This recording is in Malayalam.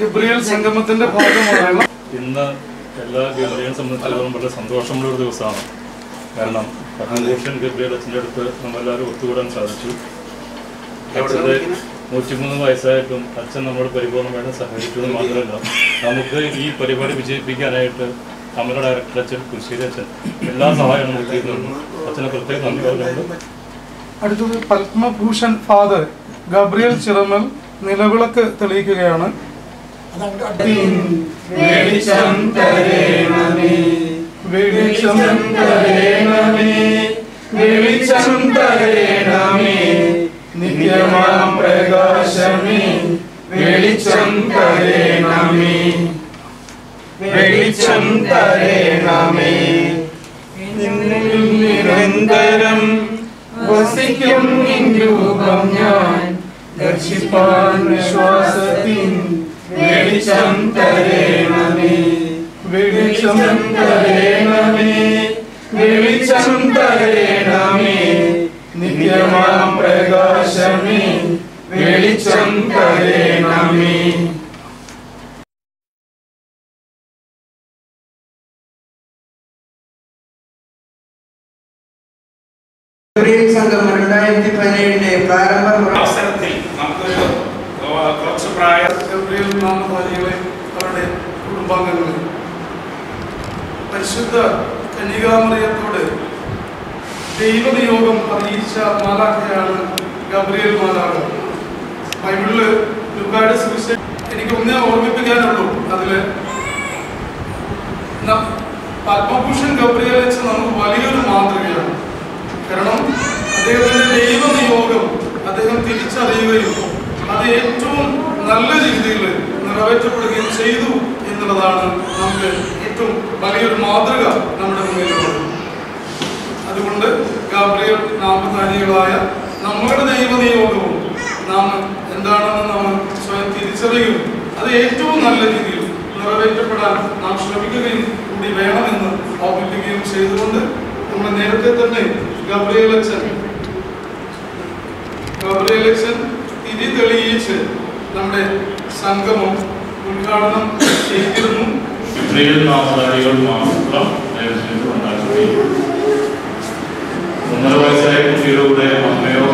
ഗബ്രിയൽ സംഗമത്തിന്റെ ഭാഗമാണ് ഇന്ന് എല്ലാ ഗബ്രിയനെ സംബന്ധിച്ചിടത്തോളം വളരെ സന്തോഷമുള്ള ഒരു ദിവസമാണ് കാരണം പത്മഭൂഷൺ ഗബ്രിയൽ അച്ഛൻ്റെ അടുത്ത് നമ്മളെല്ലാവരും ഒത്തുകൂടാൻ സാധിച്ചു അച്ഛൻ്റെ നൂറ്റിമൂന്ന് വയസ്സായിട്ടും അച്ഛൻ നമ്മളോട് പരിപൂർണ്ണമായിട്ട് സഹകരിച്ചു എന്ന് മാത്രമല്ല നമുക്ക് ഈ പരിപാടി വിജയിപ്പിക്കാനായിട്ട് അമല ഡയറക്ടർ അച്ഛൻ കുരിശ്ശേരി അച്ഛൻ എല്ലാ സഹായവും നമുക്ക് ചെയ്യുന്നുണ്ട് അച്ഛനെ പ്രത്യേകം നന്ദി പറഞ്ഞുകൊണ്ട് അടുത്തത് പത്മഭൂഷൺ ഫാദർ ഗബ്രിയൽ ചിറമൽ നിലവിളക്ക് തെളിയിക്കുകയാണ് വെളിച്ചം തരേണമേ വെളിച്ചം തരേണമേ വെളിച്ചം തരേണമേ നിത്യമാം പ്രകാശമേ വെളിച്ചം തരേണമേ വെളിച്ചം തരേണമേ നിന്നിൽ നിരന്തരം വസിക്കും നിൻ രൂപം ഞാൻ ദർശിപ്പാൻ വിശ്വാസത്തിൻ വെളിച്ചം തരേണമേ വെളിച്ചം തരേണമേ വെളിച്ചം തരേണമേ നിത്യമാം പ്രകാശമേ വെളിച്ചം തരേണമേ ഗബ്രിയേൽ സംഘം രണ്ടായിരത്തി പതിനേഴിന്റെ പ്രാരംഭ അവസരത്തിൽ നമുക്കൊരു ആ, കുറച്ച് പ്രായ ഗബ്രിയൽ നാമധാരികളെ അവരുടെ കുടുംബാംഗങ്ങളെ പരിശുദ്ധ കന്യകാമറിയത്തോട് ദൈവനിയോഗം അറിയിച്ച മാലാഖയാണ് ഗബ്രിയേൽ മാലാഖ ബൈബിളില് ലുക്കായുടെ സുവിശേഷം എനിക്ക് ഒന്നേ ഓർമ്മിപ്പിക്കാനുള്ളൂ അതില് ന- പത്മഭൂഷൺ ഗബ്രിയേൽ വെച്ച് നമുക്ക് വലിയൊരു മാതൃകയാണ് കാരണം അദ്ദേഹത്തിന്റെ ദൈവനിയോഗം അദ്ദേഹം തിരിച്ചറിയുകയും അത് ഏറ്റവും നല്ല രീതിയിൽ നിറവേറ്റപ്പെടുകയും ചെയ്തു എന്നുള്ളതാണ് നമുക്ക് ഏറ്റവും വലിയൊരു മാതൃക നമ്മുടെ മുന്നിലുള്ളത് അതുകൊണ്ട് ഗാബ്രിയൽ നാമധാരികളായ നമ്മുടെ ദൈവനിയോഗവും നാം എന്താണെന്ന് നാം സ്വയം തിരിച്ചറിയും അത് ഏറ്റവും നല്ല രീതിയിൽ നിറവേറ്റപ്പെടാൻ നാം ശ്രമിക്കുകയും കൂടി വേണമെന്ന് ഓർമ്മിപ്പിക്കുകയും ചെയ്തുകൊണ്ട് നമ്മൾ നേരത്തെ തന്നെ ഗബ്രിയൽ അച്ഛൻ ഗബ്രിയൽ അച്ഛൻ തിരി തെളിയിച്ച് നമ്മുടെ സംഗമം ഉദ്ഘാടനം ചെയ്തിരുന്നു ഗബ്രിയൽ നാമധാരികൾ മാത്രം ദയവ് ചെയ്ത് ഉണ്ടാക്കുകയും ഒന്നര വയസ്സായ കുട്ടിയുടെ കൂടെ അമ്മയോ